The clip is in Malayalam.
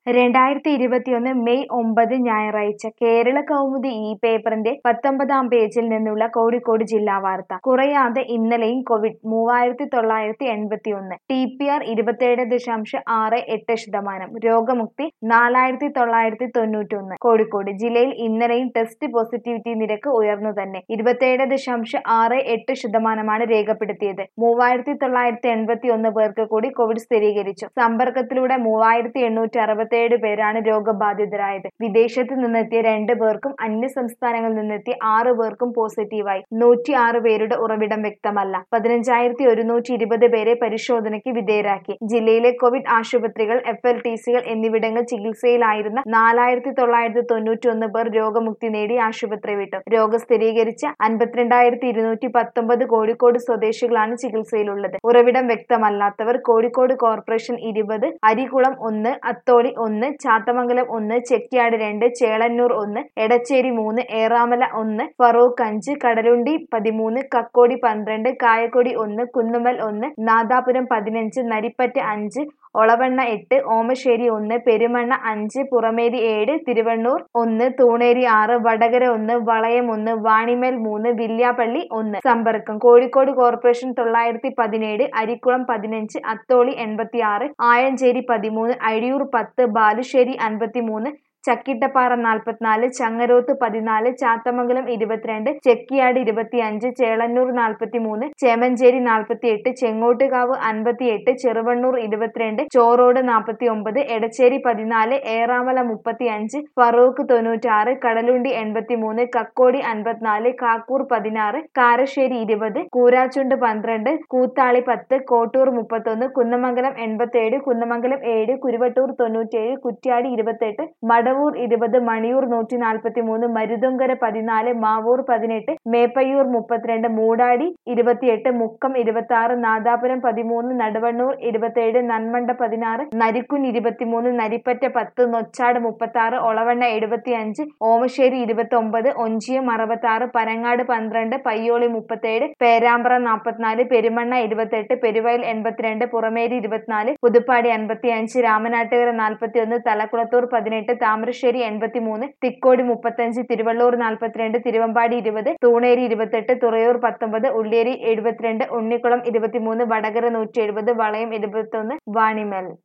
രണ്ടായിരത്തി ഇരുപത്തിയൊന്ന് മെയ് ഒമ്പത് ഞായറാഴ്ച കേരള കൗമുദി ഈ പേപ്പറിന്റെ പത്തൊമ്പതാം പേജിൽ നിന്നുള്ള കോഴിക്കോട് ജില്ലാ വാർത്ത കുറയാതെ ഇന്നലെയും കോവിഡ് മൂവായിരത്തി തൊള്ളായിരത്തി എൺപത്തി ഒന്ന് ടി പി ആർ ഇരുപത്തിയേഴ് ദശാംശം ആറ് എട്ട് ശതമാനം രോഗമുക്തി നാലായിരത്തി തൊള്ളായിരത്തി തൊണ്ണൂറ്റൊന്ന് കോഴിക്കോട് ജില്ലയിൽ ഇന്നലെയും ടെസ്റ്റ് പോസിറ്റിവിറ്റി നിരക്ക് ഉയർന്നു തന്നെ ഇരുപത്തിയേഴ് ദശാംശം ആറ് എട്ട് ശതമാനമാണ് രേഖപ്പെടുത്തിയത് മൂവായിരത്തി തൊള്ളായിരത്തി എൺപത്തി ഒന്ന് പേർക്ക് കൂടി കോവിഡ് സ്ഥിരീകരിച്ചു സമ്പർക്കത്തിലൂടെ മൂവായിരത്തി എണ്ണൂറ്റി അറുപത്തിയേഴ് പേരാണ് രോഗബാധിതരായത് വിദേശത്ത് നിന്നെത്തിയ രണ്ട് പേർക്കും അന്യ സംസ്ഥാനങ്ങളിൽ നിന്നെത്തിയ ആറ് പേർക്കും പോസിറ്റീവായി നൂറ്റി ആറ് പേരുടെ ഉറവിടം വ്യക്തമല്ല പതിനഞ്ചായിരത്തി ഒരുന്നൂറ്റി ഇരുപത് പേരെ പരിശോധനയ്ക്ക് വിധേയരാക്കി ജില്ലയിലെ കോവിഡ് ആശുപത്രികൾ എഫ് എൽ ടി സികൾ എന്നിവിടങ്ങൾ ചികിത്സയിലായിരുന്ന നാലായിരത്തി തൊള്ളായിരത്തി തൊണ്ണൂറ്റി ഒന്ന് പേർ രോഗമുക്തി നേടി ആശുപത്രി വിട്ടു രോഗം സ്ഥിരീകരിച്ച അൻപത്തിരണ്ടായിരത്തി ഇരുന്നൂറ്റി പത്തൊമ്പത് കോഴിക്കോട് സ്വദേശികളാണ് ചികിത്സയിലുള്ളത് ഉറവിടം വ്യക്തമല്ലാത്തവർ കോഴിക്കോട് കോർപ്പറേഷൻ ഇരുപത് അരികുളം ഒന്ന് അത്തോളി ഒന്ന് ചാത്തമംഗലം ഒന്ന് ചെക്കിയാട് രണ്ട് ചേളന്നൂർ ഒന്ന് എടച്ചേരി മൂന്ന് ഏറാമല ഒന്ന് ഫറൂഖ് അഞ്ച് കടലുണ്ടി പതിമൂന്ന് കക്കോടി പന്ത്രണ്ട് കായക്കൊടി ഒന്ന് കുന്നുമ്മൽ ഒന്ന് നാദാപുരം പതിനഞ്ച് നരിപ്പറ്റ അഞ്ച് ഒളവണ്ണ എട്ട് ഓമശ്ശേരി ഒന്ന് പെരുമണ്ണ അഞ്ച് പുറമേരി ഏഴ് തിരുവണ്ണൂർ ഒന്ന് തൂണേരി ആറ് വടകര ഒന്ന് വളയം ഒന്ന് വാണിമേൽ മൂന്ന് വില്യാപ്പള്ളി ഒന്ന് സമ്പർക്കം കോഴിക്കോട് കോർപ്പറേഷൻ തൊള്ളായിരത്തി പതിനേഴ് അരിക്കുളം പതിനഞ്ച് അത്തോളി എൺപത്തി ആറ് ആയഞ്ചേരി പതിമൂന്ന് അഴിയൂർ പത്ത് ബാലുശ്ശേരി അൻപത്തിമൂന്ന് ചക്കിട്ടപ്പാറ നാൽപ്പത്തിനാല് ചങ്ങരോത്ത് പതിനാല് ചാത്തമംഗലം ഇരുപത്തിരണ്ട് ചെക്കിയാട് ഇരുപത്തിയഞ്ച് ചേളന്നൂർ നാൽപ്പത്തിമൂന്ന് ചേമഞ്ചേരി നാൽപ്പത്തിയെട്ട് ചെങ്ങോട്ടുകാവ് അൻപത്തിയെട്ട് ചെറുവണ്ണൂർ ഇരുപത്തിരണ്ട് ചോറോട് നാൽപ്പത്തി ഒമ്പത് എടച്ചേരി പതിനാല് ഏറാമല മുപ്പത്തിയഞ്ച് ഫറൂഖ് തൊണ്ണൂറ്റാറ് കടലുണ്ടി എൺപത്തിമൂന്ന് കക്കോടി അൻപത്തിനാല് കാക്കൂർ പതിനാറ് കാരശ്ശേരി ഇരുപത് കൂരാച്ചുണ്ട് പന്ത്രണ്ട് കൂത്താളി പത്ത് കോട്ടൂർ മുപ്പത്തൊന്ന് കുന്നമംഗലം എൺപത്തേഴ് കുന്നമംഗലം ഏഴ് കുരുവട്ടൂർ തൊണ്ണൂറ്റേഴ് കുറ്റ്യാടി ഇരുപത്തെട്ട് മടവൂർ ഇരുപത് മണിയൂർ നൂറ്റി നാൽപ്പത്തി മൂന്ന് മരുതുങ്കര പതിനാല് മാവൂർ പതിനെട്ട് മേപ്പയ്യൂർ മുപ്പത്തിരണ്ട് മൂടാടി ഇരുപത്തിയെട്ട് മുക്കം ഇരുപത്തി ആറ് നാദാപുരം പതിമൂന്ന് നടുവണ്ണൂർ ഇരുപത്തിയേഴ് നന്മണ്ട പതിനാറ് നരിക്കുൻ ഇരുപത്തിമൂന്ന് നരിപ്പറ്റ പത്ത് നൊച്ചാട് മുപ്പത്തി ആറ് ഒളവണ്ണ എഴുപത്തിയഞ്ച് ഓമശ്ശേരി ഇരുപത്തി ഒമ്പത് ഒഞ്ചിയം അറുപത്തി ആറ് പനങ്ങാട് പന്ത്രണ്ട് പയ്യോളി മുപ്പത്തേഴ് പേരാമ്പ്ര നാൽപ്പത്തിനാല് പെരുമണ്ണ ഇരുപത്തെട്ട് പെരുവയൽ എൺപത്തിരണ്ട് പുറമേരി ഇരുപത്തിനാല് പുതുപ്പാടി അൻപത്തിയഞ്ച് രാമനാട്ടുകര നാൽപ്പത്തിയൊന്ന് തലക്കുളത്തൂർ പതിനെട്ട് താമരശ്ശേരി എൺപത്തിമൂന്ന് തിക്കോടി മുപ്പത്തഞ്ച് തിരുവള്ളൂർ നാൽപ്പത്തിരണ്ട് തിരുവമ്പാടി ഇരുപത് തൂണേരി ഇരുപത്തെട്ട് തുറയൂർ പത്തൊമ്പത് ഉള്ളിയേരി എഴുപത്തിരണ്ട് ഉണ്ണിക്കുളം ഇരുപത്തിമൂന്ന് വടകര നൂറ്റി എഴുപത് വളയം ഇരുപത്തൊന്ന് വാണിമേൽ